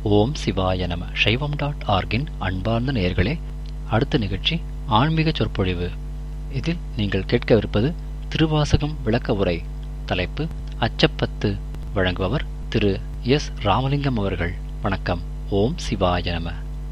ஓம் சிவாய நம சைவம் டாட் ஆர்கின் அன்பார்ந்த நேயர்களே அடுத்த நிகழ்ச்சி ஆன்மீக சொற்பொழிவு இதில் நீங்கள் கேட்கவிருப்பது திருவாசகம் விளக்க உரை தலைப்பு அச்சப்பத்து வழங்குபவர் திரு எஸ் ராமலிங்கம் அவர்கள் வணக்கம் ஓம் சிவாய நம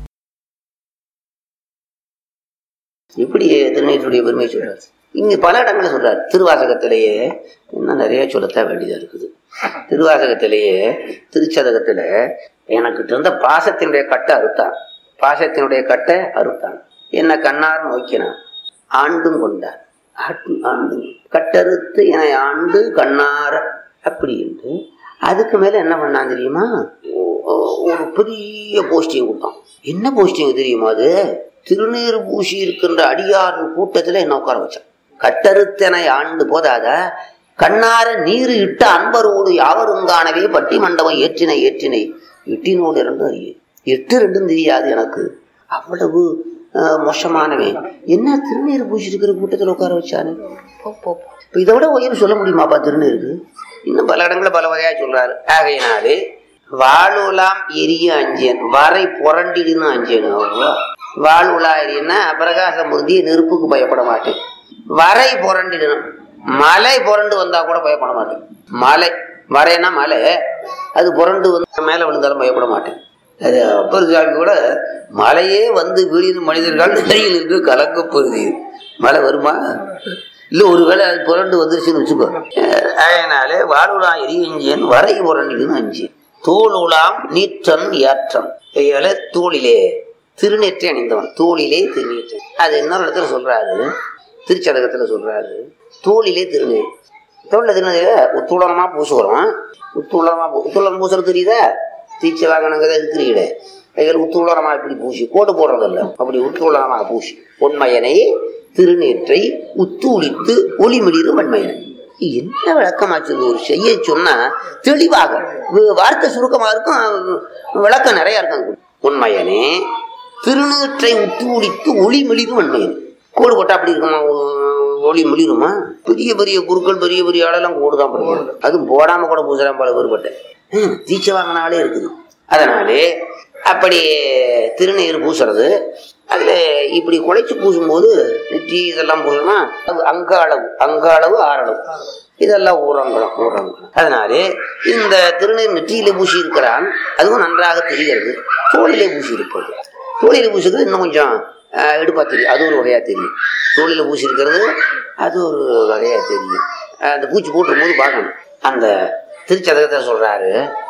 இப்படி திருநீற்றுடைய பெருமை சொல்றாரு இங்க பல இடங்களில் சொல்றாரு திருவாசகத்திலேயே இன்னும் நிறைய சொல்லத்தான் வேண்டியதா இருக்குது திருவாசகத்திலேயே திருச்சதகத்துல எனக்கு இருந்த பாசத்தினுடைய கட்டை அறுத்தான் பாசத்தினுடைய கட்டை அறுத்தான் என்ன கண்ணார் நோக்கினான் ஆண்டும் கொண்டான் ஆட்டு- ஆண்டும் கட்டறுத்து என்னை ஆண்டு கண்ணார அப்படி என்று அதுக்கு மேல என்ன பண்ணான் தெரியுமா ஒ- ஒ- ஒரு பெரிய போஸ்டிங் கொடுத்தான் என்ன போஸ்டிங் தெரியுமா அது திருநீர் பூசி இருக்கின்ற அடியார் கூட்டத்துல என்ன உட்கார வச்சான் கட்டறுத்தனை ஆண்டு போதாத கண்ணார நீர் இட்ட அன்பரோடு யாவரும் காணவே பட்டி மண்டபம் ஏற்றினை ஏற்றினை எட்டினோடு இரண்டு அறிய எட்டு ரெண்டும் தெரியாது எனக்கு அவ்வளவு அஹ், மோசமானவன் என்ன திருநீர் பூசி இருக்கிற கூட்டத்தில் உட்கார வச்சானு போ, போ, போ. இப்ப இதை விட உயர்வு சொல்ல முடியுமாப்பா திருநீருக்கு இன்னும் பல இடங்கள்ல பல வகையா சொல்றாரு ஆகையினாலே வாழுலாம் எரிய அஞ்சேன் வரை புரண்டிடுன்னு அஞ்சேன் அவ்வளவா வாழ்வுலா எரியன்னா பிரகாச முருதிய நெருப்புக்கு பயப்பட மாட்டேன் வரை புரண்டிடணும் மலை புரண்டு வந்தா கூட பயப்பட மாட்டேன் மலை வரைனா மலை அது புரண்டு வந்து மேல விழுந்தாலும் பயப்பட மாட்டேன் அது அப்பர் சாமி கூட மலையே வந்து வீழின் மனிதர்கள் நிலையில் இருந்து கலங்க போகுது மழை வருமா இல்ல ஒருவேளை அது புரண்டு வந்துருச்சுன்னு வச்சுக்கோ அஹ் அதனாலே வாழ்வுலாம் எரியஞ்சேன் வரை புரண்டிடுன்னு அஞ்சு தோல் உலாம் நீற்றன் ஏற்றம் கையால தோளிலே திருநெற்றி அணிந்தவன் தோளிலே திருநீற்று அது இன்னொரு இடத்துல சொல்றாரு திருச்சடகத்துல சொல்றாரு தோளிலே திருநீர் தோல்ல திருநீர் உத்துளமா பூசுகிறோம் உத்துளமா உத்துளம் பூசுறது தெரியுதா தீச்ச வாகனங்கிறத இருக்கிறீங்களே கைகள் உத்துளமா இப்படி பூசி கோடு போடுறதில்ல அப்படி உத்துளமா பூசி உண்மையனை திருநீற்றை உத்தூளித்து ஒளிமிளிரு வன்மையனை என்ன விளக்கமாச்சு ஒரு செய்ய சொன்னா தெளிவாக வு- வார்த்தை சுருக்கமா இருக்கும் விளக்கம் நிறைய இருக்கும் உண்மையனே திருநீற்றை உத்தூளித்து ஒளி மிளிரும் வன்மையன் கோடு போட்டா அப்படி இருக்குமா ஒ- ஒளி மிளிருமா பெரிய பெரிய குருக்கள் பெரிய பெரிய ஆளெல்லாம் கோடு தான் போடுவாங்க அதுவும் போடாம கூட பூசலாம் பல பேர்பட்ட தீட்சை வாங்கினாலே இருக்குது அதனாலே அப்படி திருநீர் பூசுறது அதுல இப்படி குழைச்சு பூசும்போது நெற்றி இதெல்லாம் பூசணும்னா அது அங்க அளவு அங்க அளவு ஆறளவு இதெல்லாம் ஊரங்கலம் ஊரங்கலம் அதனாலே இந்த திருநீர் நெற்றியிலே பூசி இருக்கிறான் அதுவும் நன்றாக தெரிகிறது தோளிலே பூசி இருப்பது தோளில பூசிக்கிறது இன்னும் கொஞ்சம் அஹ், எடுப்பா தெரியும் அது ஒரு வகையா தெரியும் தோளில பூசி இருக்கிறது அது ஒரு வகையா தெரியும் அஹ், அந்த பூச்சி போட்டுரும் போது பார்க்கணும் அந்த திருச்சதகத்தை சொல்றாரு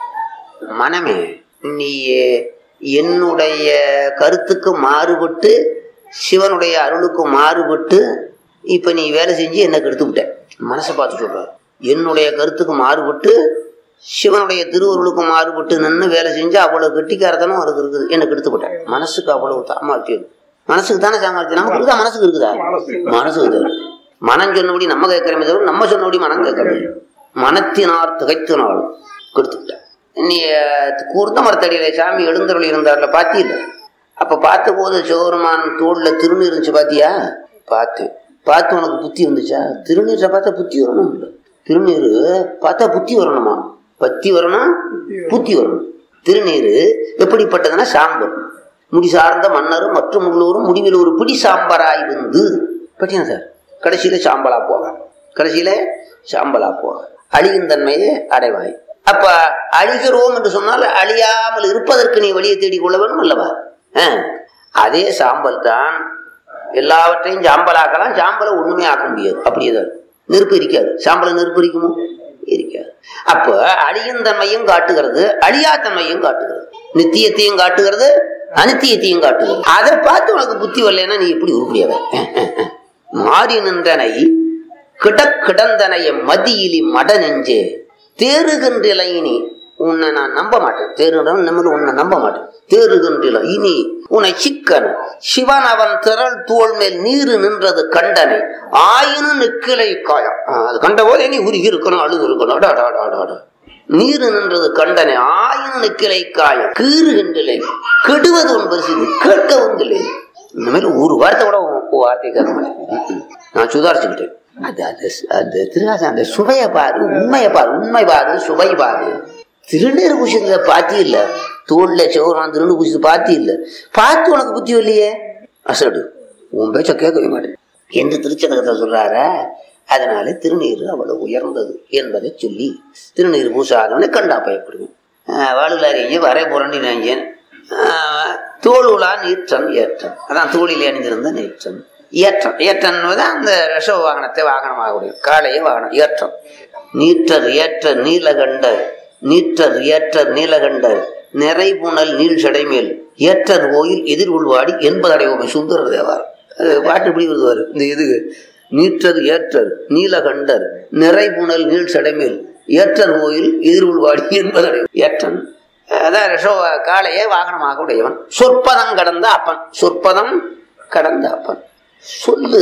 மனமே நீ என்னுடைய கருத்துக்கு மாறுபட்டு சிவனுடைய அருளுக்கு மாறுபட்டு இப்ப நீ வேலை செஞ்சு என்ன கெடுத்து விட்ட மனசை பார்த்து சொல்றாரு என்னுடைய கருத்துக்கு மாறுபட்டு சிவனுடைய திருவருளுக்கு மாறுபட்டு நின்று வேலை செஞ்சு அவ்வளவு கெட்டிக்காரத்தனம் அவருக்கு இருக்குது என்ன கெடுத்து விட்டேன் மனசுக்கு அவ்வளவு சாமர்த்தியம் மனசுக்கு தானே சாமர்த்தியம் நமக்கு இருக்குதா மனசுக்கு இருக்குதா மனசுக்கு தான் இருக்கு. மனம் சொன்னபடி நம்ம கேட்கிறமே தவிர நம்ம சொன்னபடி மனம் கேட்கறது மனத்தினார் திகைத்தினாலும் கொடுத்துக்கிட்டேன் நீ அஹ், கூர்த்த மரத்தடியில சாமி எழுந்தருளி இருந்தார்ல பாத்தியில்ல அப்ப பார்த்த போது சிவபெருமான் தோல்ல திருநீர் இருந்துச்சு பாத்தியா பார்த்து பார்த்து உனக்கு புத்தி வந்துச்சா திருநீரை பார்த்தா புத்தி வரணும் திருநீர் பார்த்தா புத்தி வரணுமா பத்தி வரணும் புத்தி வரணும் திருநீர் எப்படிப்பட்டதுன்னா சாம்பல் முடி சார்ந்த மன்னரும் மற்றும் உள்ளூரும் முடிவில் ஒரு பிடி சாம்பராய் வந்து பட்டினா சார் கடைசியில சாம்பலா போக கடைசியில சாம்பலா போக அழியும் தன்மையை அடைவாய் அப்ப அழிகிறோம் என்று சொன்னால் அழியாமல் இருப்பதற்கு நீ வழியை தேடிக் கொள்ள வேணும் அல்லவா ஆஹ். அதே சாம்பல் தான் எல்லாவற்றையும் சாம்பலாக்கலாம் சாம்பலை ஒண்ணுமே ஆக்க முடியாது அப்படியே தான் இருக்கும். நெருப்பு இருக்காது சாம்பலை நெருப்பு இருக்குமோ இருக்காது அப்ப அழியும் தன்மையும் காட்டுகிறது அழியா தன்மையும் காட்டுகிறது நித்தியத்தையும் காட்டுகிறது அனித்தியத்தையும் காட்டுகிறது அதை பார்த்து உனக்கு புத்தி வரலைன்னா நீ எப்படி உருப்படியாவ மாறி நின்றனை கிடக்கிடந்தனைய மதியிலி மட நெஞ்சே தேறுகின்ற இனி உன்னை நான் நம்ப மாட்டேன் தேறுகிறவன் நம்மள உன்னை நம்ப மாட்டேன் தேறுகின்ற இனி உன்னை சிக்கன் சிவன் அவன் திரள் தோள் மேல் நீரு நின்றது கண்டனை ஆயினும் நிக்கிளை காயம் ஆ, அது கண்ட போதே நீ உருகி இருக்கணும் அழுது இருக்கணும் அடா, அடா, அடா, அடா, அடா. நீரு நின்றது கண்டனை ஆயினும் நிக்கிளை காயம் கீறுகின்றலை கெடுவது உன் பரிசு கேட்கவும் இல்லை இந்த மாதிரி ஒரு வார்த்தை கூட உன் உன் வார்த்தை கேட்க மாட்டேன் ம்ம். நான் சுதாரிச்சுக்கிட்டேன் அது அது அந்த திருவாசம் அந்த சுவையை பாரு உண்மையை பாரு உண்மை பாரு சுவை பாரு திருநீர் பூசியதுல பாத்தி இல்ல தோல்ல சிவருமான் திருநீர் பூசியது பாத்தி இல்ல பார்த்து உனக்கு புத்தி இல்லையே அசடு உன் பேச்ச கேட்கவே மாட்டேன் என்று திருச்சதகத்தை சொல்றாரா அதனால திருநீர் அவ்வளவு உயர்ந்தது என்பதை சொல்லி திருநீர் பூசாதவனை கண்டா பயப்படுவேன் வாழுலாரிய வரை புரண்டினாங்க தோல் உலா நீற்றன் ஏற்றம் அதான் தோளில் அணிந்திருந்த நீற்றன் ஏற்றம் ஏற்றம் அந்த ரசவ வாகனத்தை வாகனமாக முடியும் காளையை வாகனம் ஏற்றம் நீற்றர் ஏற்ற நீலகண்டர் நீற்றர் ஏற்றர் நீலகண்டர் நிறைபுணல் நீள் சடைமேல் ஏற்றர் கோயில் எதிர் உள்வாடி என்பதடைவோமை சுந்தர தேவார் அது பாட்டு இப்படி வருவார் இந்த இது நீற்றர் ஏற்றர் நீலகண்டர் நிறைபுணல் நீள் சடைமேல் ஏற்றர் கோயில் எதிர் உள்வாடி என்பதடை ஏற்றன் அதான் ரிஷோ காளையே வாகனமாக உடையவன் சொற்பதம் கடந்த அப்பன் சொற்பதம் கடந்த அப்பன் சொல்லு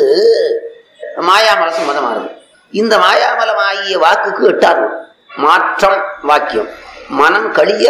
மாயாமல சம்மதமானது இந்த மாயாமலம் ஆகிய வாக்குக்கு எட்டாது மாற்றம் வாக்கியம் மனம் கழிய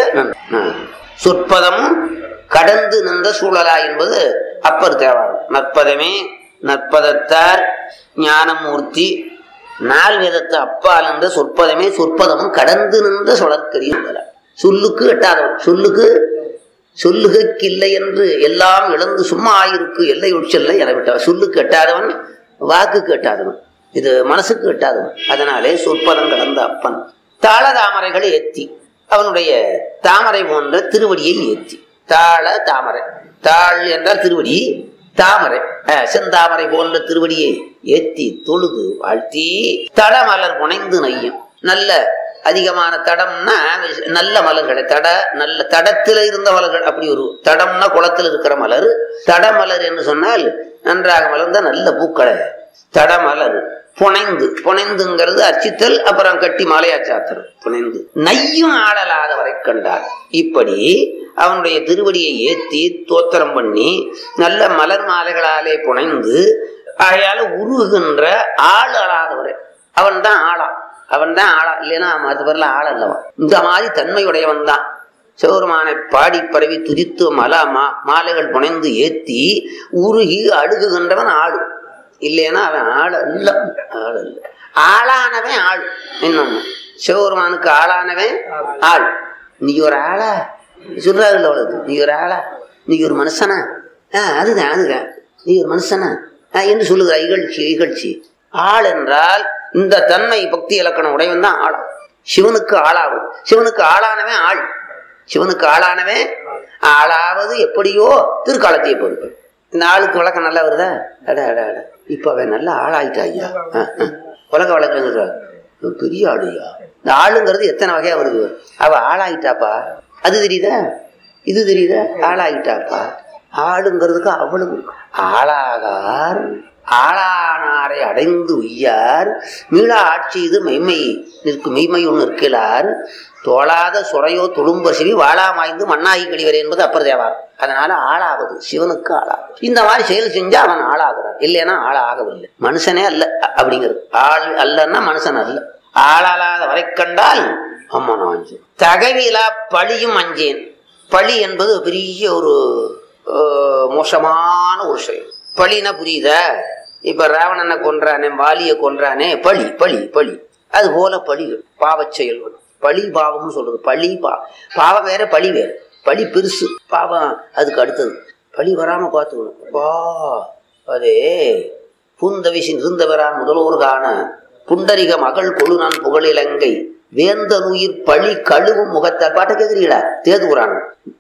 சொற்பதம் கடந்து நின்ற சூழலா என்பது அப்பர் தேவாரம் நற்பதமே நற்பதத்தார் ஞானமூர்த்தி நால் வேதத்தை அப்பால் நின்ற சொற்பதமே சொற்பதமும் கடந்து நின்ற சுழற்கரியும் சொல்லுக்கு எட்டாதவன் சொல்லுக்கு சொல்லுகைக்கில்லை என்று எல்லாம் இழந்து சும்மா ஆயிருக்கு எல்லை உட்செல்ல என விட்டவன் சொல்லுக்கு எட்டாதவன் வாக்குக்கு எட்டாதவன் இது மனசுக்கு எட்டாதவன் அதனாலே சொற்பதம் கடந்த அப்பன் தாள தாமரைகளை ஏத்தி அவனுடைய தாமரை போன்ற திருவடியை ஏத்தி தாள தாமரை தாள் என்றால் திருவடி தாமரை செந்தாமரை போன்ற திருவடியை ஏத்தி தொழுது வாழ்த்தி தடமலர் புனைந்து நையும் நல்ல அதிகமான தடம்னா நல்ல மலர்களை தட நல்ல தடத்துல இருந்த மலர்கள் அப்படி ஒரு தடம்னா குளத்தில் இருக்கிற மலர் தடமலர் என்று சொன்னால் நன்றாக மலர்ந்த நல்ல பூக்களை தடமலர் புனைந்து புனைந்துங்கிறது அர்ச்சித்தல் அப்புறம் கட்டி மாலையா சாத்துறது புனைந்து நையும் ஆடலாதவரை கண்டார் இப்படி அவனுடைய திருவடியை ஏத்தி தோத்திரம் பண்ணி நல்ல மலர் மாலைகளாலே புனைந்து ஆகையால உருகுகின்ற ஆள் அலாதவரை அவன் தான் ஆளா அவன் தான் ஆளா இல்லைன்னா மற்ற பேர்ல ஆள் அல்லவன் இந்த மாதிரி தன்மையுடையவன் தான் சிவருமானை பாடி பரவி துதித்து மலா மா மாலைகள் புனைந்து ஏத்தி உருகி அழுகுகின்றவன் ஆளு இல்லைன்னா அவன் ஆள் அல்ல ஆள் அல்ல ஆளானவன் ஆள் இன்னொன்னு சிவபெருமானுக்கு ஆளானவன் ஆள் நீ ஒரு ஆளா சொல்றாருல்ல அவளுக்கு நீ ஒரு ஆளா நீ ஒரு மனுஷனா ஆஹ் அதுதான் அதுதான் நீ ஒரு மனுஷனா ஆஹ் என்று சொல்லுகிற இகழ்ச்சி இகழ்ச்சி ஆள் என்றால் இந்த தன்மை பக்தி இலக்கணம் உடையவன் தான் ஆளா சிவனுக்கு ஆளாவது சிவனுக்கு ஆளானவன் ஆள் சிவனுக்கு ஆளானவன் ஆளாவது எப்படியோ திருக்காலத்தையே பொறுப்பு இந்த ஆளுக்கு வழக்கம் நல்லா வருதா அட அட அட இப்ப அவன் நல்லா ஆளாயிட்டா ஐயா உலக வழக்கம் பெரிய ஆளுயா இந்த ஆளுங்கிறது எத்தனை வகையா வருது அவ ஆளாயிட்டாப்பா அது தெரியுதா இது தெரியுதா ஆளாயிட்டாப்பா ஆளுங்கிறதுக்கு அவ்வளவு ஆளாகார் ஆளானாரை அடைந்து உய்யார் மீளா ஆட்சி இது மெய்மை நிற்கும் மெய்மையுள் நிற்கிறார் தோளாத சுரையோ துளும்பர் சிவி வாழாமாய்ந்து மண்ணாகி கழிவர் என்பது அப்பர் தேவாரம் அதனால ஆளாவது சிவனுக்கு ஆளாகும் இந்த மாதிரி செயல் செஞ்சா அவன் ஆளாகிறான் இல்லைன்னா ஆளாகவில்லை மனுஷனே அல்ல அப்படிங்கிறது ஆள் அல்லன்னா மனுஷன் அல்ல ஆளாலாத வரை கண்டால் அம்மா நான் அஞ்சேன் தகவிலா பழியும் அஞ்சேன் பழி என்பது பெரிய ஒரு மோசமான ஒரு செயல் பழினா புரியுதா இப்ப ராவணனை கொன்றானே வாலிய கொன்றானே பழி பழி பழி அது போல பழிகள் பாவச் செயல்கள் பழி பாவம்னு சொல்றது பழி பா பாவம் வேற பழி வேற பழி பெருசு பாவம் அதுக்கு அடுத்தது பழி வராம பார்த்துக்கணும் பா அதே பூந்தவிசின் இருந்தவரான் முதல்வர் காண புண்டரிக மகள் கொழு நான் புகழிலங்கை வேந்தனுயிர் பழி கழுவும் முகத்தால் பாட்டை கேட்குறீங்களா தேதுகுறான்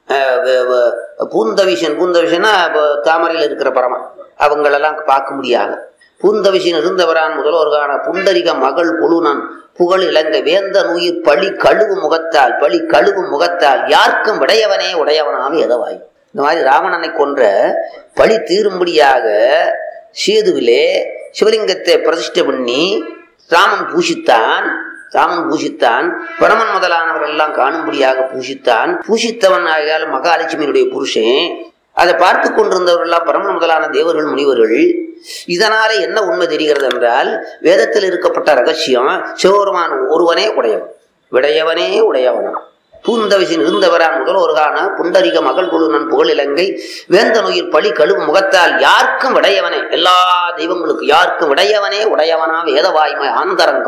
பூந்தவிஷன் பூந்தவிஷன்னா தாமரையில் இருக்கிற பரமா அவங்களெல்லாம் பார்க்க முடியாது பூந்தவிஷன் இருந்தவரான் முதல்வர்கான புண்டரிக மகள் கொழுனான் புகழ் இளங்க வேந்த நுயிர் பழி கழுவு முகத்தால் பழி கழுவு முகத்தால் யாருக்கும் விடையவனே உடையவனாக எதவாய் இந்த மாதிரி ராவணனை கொன்ற பழி தீரும்படியாக சேதுவிலே சிவலிங்கத்தை பிரதிஷ்டை பண்ணி ராமன் பூஷித்தான் ராமன் பூஷித்தான் பரமன் முதலானவர் எல்லாம் காணும்படியாக பூஷித்தான் பூஷித்தவன் ஆகியால் மகாலட்சுமியினுடைய புருஷன் அதை பார்த்து கொண்டிருந்தவர்கள் எல்லாம் பரமன் முதலான தேவர்கள் முனிவர்கள் இதனால என்ன உண்மை தெரிகிறது என்றால் வேதத்தில் இருக்கப்பட்ட ரகசியம் சிவபெருமான் ஒருவனே உடையவன் விடையவனே உடையவனா பூந்தவிசின் இருந்தவரான் முதல் ஒருகான புண்டரிக மகள் குழு நன் புகழிலங்கை வேந்த நோயில் பழி கழுவு முகத்தால் யாருக்கும் விடையவனே எல்லா தெய்வங்களுக்கும் யாருக்கும் விடையவனே உடையவனா வேதவாய்மை ஆந்தரங்கம்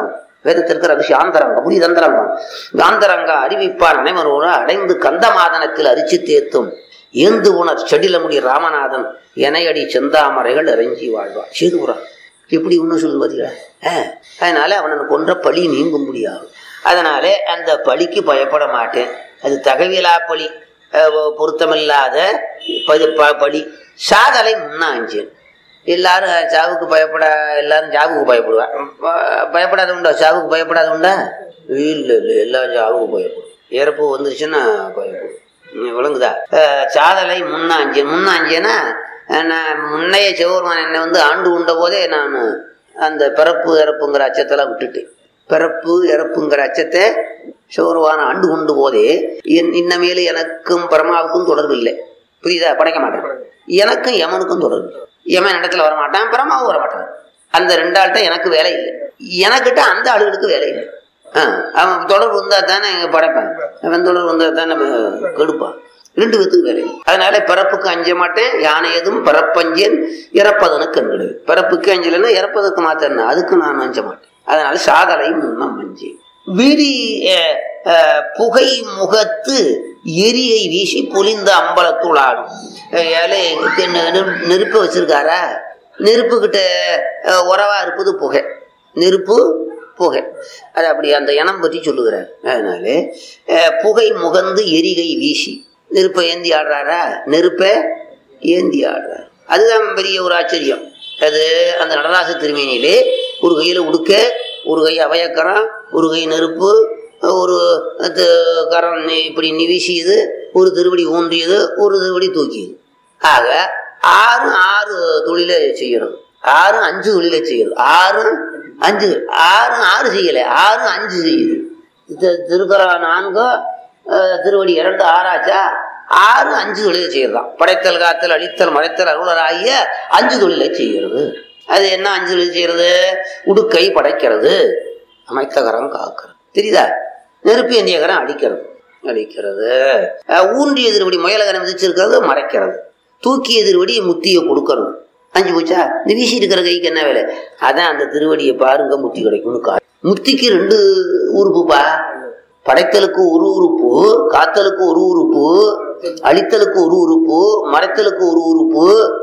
வேதத்திற்கு அது சாந்தரங்கம் புரிதந்தரங்கம் காந்தரங்க அறிவிப்பான் அனைவரோடு அடைந்து கந்தமாதனத்தில் அரிச்சு தேத்தும் ஏந்து உணர் செடிலமுடி ராமநாதன் எனையடி செந்தாமரைகள் இறங்கி வாழ்வார் சேதுபுரம் எப்படி ஒன்றும் சொல்லு பார்த்தீங்களா ஆ, அதனால அவனை கொன்ற பழி நீங்க முடியாது அதனாலே அந்த பழிக்கு பயப்பட மாட்டேன் அது தகவிலா பழி அஹ், பொருத்தமில்லாத பதி- ப- பழி சாதலை முன்னாஞ்சேன் எல்லாரும் சாவுக்கு பயப்பட எல்லாரும் சாவுக்கு பயப்படுவா ப- பயப்படாத உண்டா சாவுக்கு பயப்படாத உண்டா இல்லை இல்லை எல்லாம் சாவுக்கு பயப்படும் இறப்பு வந்துருச்சுன்னா பயப்படும் உம், விளங்குதா அஹ், சாதலை முன்னாஞ்சு முன்னாஞ்சேன்னா அஹ், நான் முன்னைய சிவபெருமான் என்னை வந்து ஆண்டு உண்ட போதே நான் அந்த பிறப்பு இறப்புங்கிற அச்சத்தெல்லாம் விட்டுட்டேன் பிறப்பு இறப்புங்கிற அச்சத்தை சிவபெருமான் ஆண்டு கொண்டு போதே என் இன்னமேலு எனக்கும் பரமாவுக்கும் தொடர்பு இல்லை புரியுதா படைக்க மாட்டேன் எனக்கும் யமனுக்கும் தொடர்பு இல்லை. யமன் இடத்துல வரமாட்டான் பரமாவும் வரமாட்டான் அந்த ரெண்டு ஆள்கிட்ட எனக்கு வேலை இல்லை எனக்கிட்ட அந்த ஆளுகளுக்கு வேலை இல்லை ஆ, அவன் தொடர்பு வந்தா தானே இங்க படைப்பான் அவன் தொடர்பு வந்தா தானே அவன் கெடுப்பான் ரெண்டு பேத்துக்கு வேலை இல்லை. அதனால பிறப்புக்கு அஞ்ச மாட்டேன் யானை எதுவும் பிறப்பஞ்சேன் இறப்பதனுக்கு அஞ்சு பிறப்புக்கு அஞ்சலைன்னா இறப்பதற்கு மாத்தேன் அதுக்கு நான் அஞ்ச மாட்டேன் அதனால சாதலை முன்னம் அஞ்சேன் விரி அஹ், அஹ், புகை முகத்து எரியை வீசி பொலிந்த அம்பலத்துள் ஆடும் அஹ், ஏலே, இதுக்கு நெ- நெருப்பு- நெருப்பு வச்சிருக்காரா நெருப்பு கிட்ட அஹ், உறவா இருப்பது புகை நெருப்பு புகை அது அப்படி அந்த இனம் பற்றி சொல்லுகிறார் அதனால அஹ், புகை முகந்து எரிகை வீசி நெருப்பை ஏந்தி ஆடுறாரா நெருப்பை ஏந்தி ஆடுறார் அதுதான் பெரிய ஒரு ஆச்சரியம் அது அந்த நடராச திருமேனியிலே ஒரு கையில உடுக்க ஒரு கை அவையக்கரம் ஒரு கை நெருப்பு ஒரு து- கரம் நி- இப்படி நிவிசியது ஒரு திருவடி ஊன்றியது ஒரு திருவடி தூக்கியது ஆக ஆறு ஆறு தொழிலை செய்யறது ஆறு அஞ்சு தொழிலை செய்யறது ஆறு அஞ்சு ஆறு ஆறு செய்யலை ஆறு அஞ்சு செய்யுது இது திருக்குறள் நான்கு அஹ், திருவடி இரண்டு ஆறாச்சா ஆறு அஞ்சு தொழிலை செய்யறதாம் படைத்தல் காத்தல் அழித்தல் மறைத்தல் அருளர் ஆகிய அஞ்சு தொழிலை செய்கிறது அது என்ன அஞ்சு தொழில் செய்யறது உடுக்கை படைக்கிறது அமைத்தகரம் காக்கிறது தெரியுதா நெருப்பு எந்தியகரம் அடிக்கிறது அடிக்கிறது அஹ், ஊன்றிய திருவடி முயலகரம் விதிச்சிருக்கிறது மறைக்கிறது தூக்கிய திருவடி முத்தியை கொடுக்கறது அஞ்சு போச்சா இந்த வீசி இருக்கிற கைக்கு என்ன வேலை அதான் அந்த திருவடியை பாருங்க முத்தி கிடைக்கும்னு கா முத்திக்கு ரெண்டு உறுப்புப்பா படைத்தலுக்கு ஒரு உறுப்பு காத்தலுக்கு ஒரு உறுப்பு அழித்தலுக்கு ஒரு உறுப்பு மறைத்தலுக்கு ஒரு உறுப்பு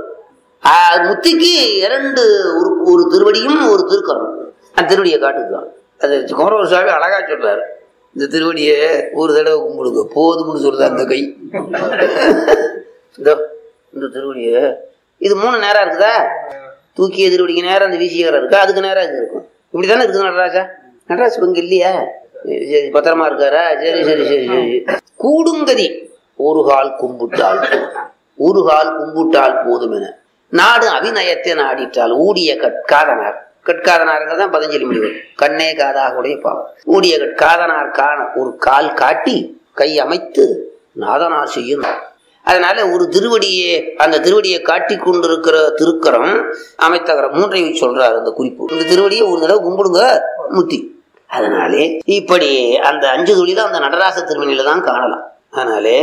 ஆஹ், முத்திக்கு இரண்டு உறுப்பு ஒரு திருவடியும் ஒரு திருக்கரம் அந்த திருவடியை காட்டுதான் அது குமரவர் சுவாமி அழகா சொல்றாரு இந்த திருவடியை ஒரு தடவை கும்பிடுங்க போதும்னு சொல்றது அந்த கை இதோ இந்த திருவடியை இது மூணு நேரம் இருக்குதா தூக்கிய திருவடிக்கு நேரம் அந்த வீசியகரம் இருக்கா அதுக்கு நேரம் இது இருக்கும் இப்படி தானே இருக்குது நடராஜா நடராஜ் இப்ப இங்க இல்லையா சரி, சரி பத்திரமா இருக்காரா சரி சரி சரி சரி கூடுங்கதி ஒரு கால் கும்பிட்டால் போதும். ஒரு கால் கும்பிட்டால் போதும் என நாடு அபிநயத்தை நாடிட்டால் ஊடிய கட்காதனார் கட்காதனாருங்க தான் பதஞ்சலி முடிவு கண்ணே காதாக உடைய பாவம் ஊடிய கட்காதனார் காண ஒரு கால் காட்டி கை அமைத்து நாதனார் செய்யும் அதனால ஒரு திருவடியை அந்த திருவடியை காட்டி கொண்டிருக்கிற திருக்கரம் அமைத்தகரம் மூன்றையும் சொல்றாரு அந்த குறிப்பு இந்த திருவடியை ஒரு தடவை கும்பிடுங்க முத்தி அதனாலே இப்படி அந்த அஞ்சு துளி தான் அந்த நடராச திருமணியில தான் காணலாம் அதனாலே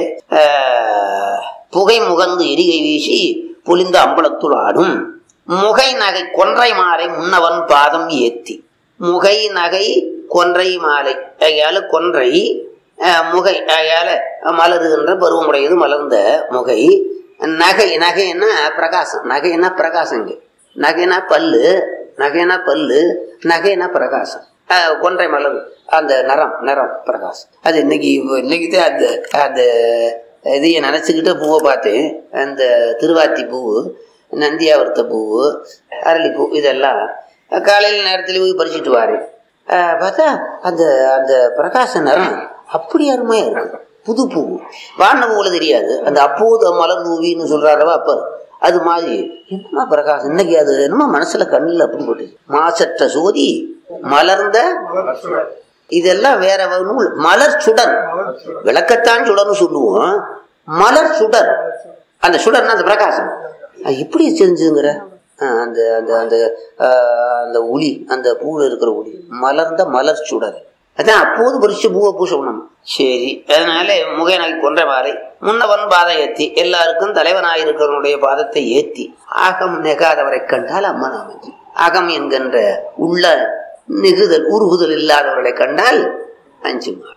ஆஹ், புகை முகந்து எரிகை வீசி பொலிந்த அம்பலத்துள் ஆடும் முகை நகை கொன்றை மாலை முன்னவன் பாதம் ஏத்தி முகை நகை கொன்றை மாலை ஆகையால கொன்றை அஹ், முகை ஆகையால மலருகின்ற பருவமுடையது மலர்ந்த முகை நகை நகைன்னா பிரகாசம் நகைன்னா பிரகாசங்க நகைனா பல்லு நகைனா பல்லு நகைனா பிரகாசம் அஹ், கொன்றை மலர் அந்த நிறம் நிறம் பிரகாசம் அது இன்னைக்கு இன்னைக்கு தான் அந்த அந்த இதைய நினச்சிக்கிட்டு பூவை பார்த்தேன் அந்த திருவாத்தி பூவு நந்தியாவரத்த பூவு அரளிப்பூ இதெல்லாம் காலையில் நேரத்தில் போய் பறிச்சுட்டு வாரேன் ஆஹ் பார்த்தா அந்த அந்த பிரகாச நிறம் அப்படி அருமையா இருக்கு புது பூ வான பூவில் தெரியாது அந்த அப்போது மலர் தூவின்னு சொல்றாரவா அப்ப அது மாதிரி என்னமா பிரகாசம் இன்னைக்கு அது என்னமா மனசுல கண்ணில் அப்படி போட்டுச்சு மாசற்ற சோதி மலர்ந்த இதெல்லாம் வேற நூல் மலர் சுடர் விளக்கத்தான் சுடர்னு சொல்லுவோம் மலர் சுடர் அந்த சுடர்னா அந்த பிரகாசம் அது எப்படி தெரிஞ்சுங்கிற அந்த அந்த அந்த ஆஹ், அந்த ஒளி அந்த பூவில் இருக்கிற ஒளி மலர்ந்த மலர் சுடர் அதான் அப்போது பரிசு பூவை பூசணும் சரி அதனால முகையனாகி கொன்ற மாறை முன்னவன் பாதை ஏத்தி எல்லாருக்கும் தலைவனாயிருக்கிறவனுடைய பாதத்தை ஏத்தி ஆகம் நெகாதவரை கண்டால் அம்மன் அமைஞ்சு அகம் என்கின்ற உள்ள நிகுதல் உருகுதல் இல்லாதவர்களை கண்டால் அஞ்சுமார்